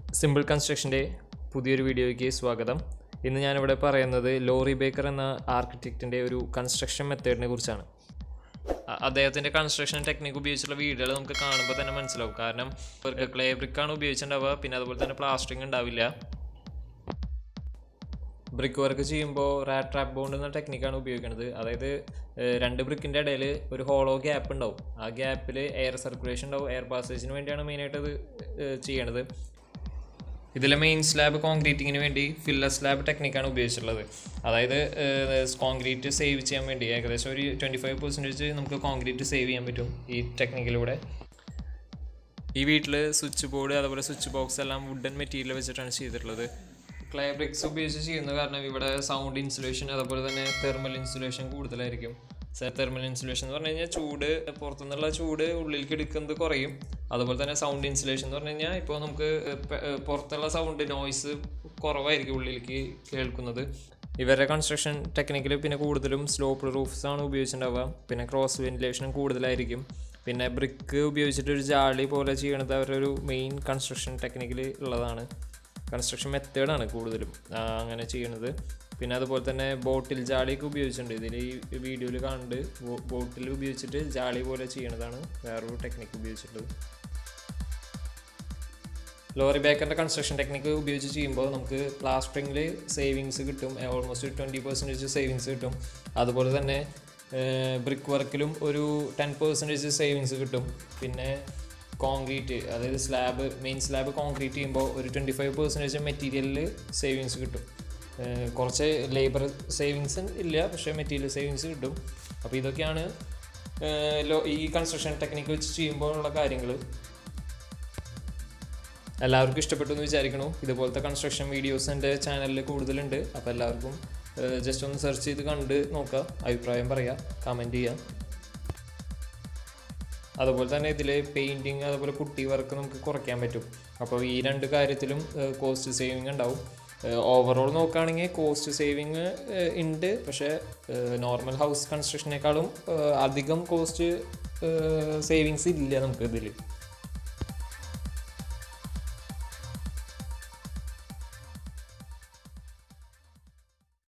simple കൺസ്ട്രക്ഷൻ്റെ പുതിയൊരു വീഡിയോയ്ക്ക് സ്വാഗതം ഇന്ന് ഞാനിവിടെ പറയുന്നത് ലോറി ബേക്കർ എന്ന ആർക്കിടെക്റ്റിൻ്റെ ഒരു കൺസ്ട്രക്ഷൻ മെത്തേഡിനെ കുറിച്ചാണ് അ- അദ്ദേഹത്തിൻ്റെ കൺസ്ട്രക്ഷൻ ടെക്നിക്ക് ഉപയോഗിച്ചുള്ള വീടുകൾ നമുക്ക് കാണുമ്പോൾ തന്നെ മനസ്സിലാവും കാരണം ക്ലേ ബ്രിക്കാണ് ഉപയോഗിച്ചിട്ടുണ്ടാവുക പിന്നെ അതുപോലെ തന്നെ പ്ലാസ്റ്ററിങ് ഉണ്ടാവില്ല ബ്രിക്ക് വർക്ക് ചെയ്യുമ്പോൾ റാറ്റ് ട്രാപ്പ് ബോണ്ട് എന്ന ടെക്നിക്കാണ് ഉപയോഗിക്കുന്നത് അതായത് ഏഹ്, രണ്ട് ബ്രിക്കിൻ്റെ ഇടയിൽ ഒരു ഹോളോ ഗ്യാപ്പ് ഉണ്ടാവും ആ ഗ്യാപ്പിൽ എയർ സർക്കുലേഷൻ ഉണ്ടാവും എയർ പാസേജിന് വേണ്ടിയാണ് മെയിനായിട്ട് അത് ഏഹ്, ചെയ്യണത് ഇതിലെ മെയിൻ സ്ലാബ് കോൺക്രീറ്റിങ്ങിന് വേണ്ടി ഫില്ലർ സ്ലാബ് ടെക്നിക്കാണ് ഉപയോഗിച്ചിട്ടുള്ളത് അതായത് കോൺക്രീറ്റ് സേവ് ചെയ്യാൻ വേണ്ടി ഏകദേശം ഒരു ട്വൻറ്റി ഫൈവ് പെർസെൻറ്റേജ് നമുക്ക് കോൺക്രീറ്റ് സേവ് ചെയ്യാൻ പറ്റും ഈ ടെക്നിക്കിലൂടെ ഈ വീട്ടിൽ സ്വിച്ച് ബോർഡ് അതുപോലെ സ്വിച്ച് ബോക്സ് എല്ലാം വുഡൻ മെറ്റീരിയൽ വെച്ചിട്ടാണ് ചെയ്തിട്ടുള്ളത് ക്ലേ ബ്രിക്സ് ഉപയോഗിച്ച് ചെയ്യുന്നത് കാരണം ഇവിടെ സൗണ്ട് ഇൻസുലേഷൻ അതുപോലെ തന്നെ തെർമൽ ഇൻസുലേഷൻ കൂടുതലായിരിക്കും തെർമൽ ഇൻസുലേഷൻ എന്ന് പറഞ്ഞു കഴിഞ്ഞാൽ ചൂട് പുറത്തുനിന്നുള്ള ചൂട് ഉള്ളിലേക്ക് എടുക്കുന്നത് കുറയും അതുപോലെ തന്നെ സൗണ്ട് ഇൻസുലേഷൻ എന്ന് പറഞ്ഞു കഴിഞ്ഞാൽ ഇപ്പോൾ നമുക്ക് പെ- ഏർ പുറത്തുള്ള സൗണ്ട് നോയ്സ് കുറവായിരിക്കും ഉള്ളിലേക്ക് കേൾക്കുന്നത് ഇവരുടെ കൺസ്ട്രക്ഷൻ ടെക്നിക്കിൽ പിന്നെ കൂടുതലും സ്ലോപ്പ് റൂഫ്സ് ആണ് ഉപയോഗിച്ചിട്ടുണ്ടാവുക പിന്നെ ക്രോസ് വെന്റിലേഷനും കൂടുതലായിരിക്കും പിന്നെ ബ്രിക്ക് ഉപയോഗിച്ചിട്ട് ഒരു ജാളി പോലെ ചെയ്യണത് അവരുടെ ഒരു മെയിൻ കൺസ്ട്രക്ഷൻ ടെക്നിക്കിൽ ഉള്ളതാണ് കൺസ്ട്രക്ഷൻ മെത്തേഡാണ് കൂടുതലും ആ, അങ്ങനെ ചെയ്യണത് പിന്നെ അതുപോലെ തന്നെ ബോട്ടിൽ ജാളിയൊക്കെ ഉപയോഗിച്ചിട്ടുണ്ട് ഇതിൽ ഈ വീഡിയോയിൽ കാണുന്നുണ്ട് ബോ- ബോട്ടിൽ ഉപയോഗിച്ചിട്ട് ജാളി പോലെ ചെയ്യണതാണ് വേറൊരു ടെക്നിക്ക് ഉപയോഗിച്ചിട്ടുള്ളത് ലോറി ബേക്കറിൻ്റെ കൺസ്ട്രക്ഷൻ ടെക്നിക്ക് ഉപയോഗിച്ച് ചെയ്യുമ്പോൾ നമുക്ക് പ്ലാസ്റ്ററിങ്ങിൽ സേവിങ്സ് കിട്ടും ഓൾമോസ്റ്റ് ട്വൻറ്റി പെർസെൻറ്റേജ് സേവിങ്സ് കിട്ടും അതുപോലെ തന്നെ ബ്രിക്ക് വർക്കിലും ഒരു ടെൻ പെർസെൻറ്റേജ് സേവിങ്സ് കിട്ടും പിന്നെ കോൺക്രീറ്റ് അതായത് സ്ലാബ് മെയിൻ സ്ലാബ് കോൺക്രീറ്റ് ചെയ്യുമ്പോൾ ഒരു ട്വൻറ്റി ഫൈവ് പെർസെൻറ്റേജ് മെറ്റീരിയലിൽ സേവിങ്സ് കിട്ടും ഏഹ് കുറച്ച് ലേബർ സേവിങ്സ് ഇല്ല പക്ഷേ മെറ്റീരിയൽ സേവിങ്സ് കിട്ടും അപ്പോൾ ഇതൊക്കെയാണ് ഏഹ് ലോ ഈ കൺസ്ട്രക്ഷൻ ടെക്നിക്ക് വെച്ച് ചെയ്യുമ്പോൾ ഉള്ള കാര്യങ്ങൾ എല്ലാവർക്കും ഇഷ്ടപ്പെട്ടു എന്ന് വിചാരിക്കണു ഇതുപോലത്തെ കൺസ്ട്രക്ഷൻ വീഡിയോസ് എൻ്റെ ചാനലിൽ കൂടുതലുണ്ട് അപ്പോൾ എല്ലാവർക്കും ജസ്റ്റ് ഒന്ന് സെർച്ച് ചെയ്ത് കണ്ട് നോക്കുക അഭിപ്രായം പറയുക കമൻറ്റ് ചെയ്യുക അതുപോലെ തന്നെ ഇതിൽ പെയിൻറ്റിങ് അതുപോലെ പുട്ടി വർക്ക് നമുക്ക് കുറയ്ക്കാൻ പറ്റും അപ്പോൾ ഈ രണ്ട് കാര്യത്തിലും കോസ്റ്റ് സേവിങ് ഉണ്ടാവും ഓവറോൾ നോക്കുകയാണെങ്കിൽ കോസ്റ്റ് സേവിങ് ഉണ്ട് പക്ഷേ നോർമൽ ഹൗസ് കൺസ്ട്രക്ഷനേക്കാളും ഏഹ്, അധികം കോസ്റ്റ് സേവിങ്സ് ഇല്ല നമുക്ക് ഇതിൽ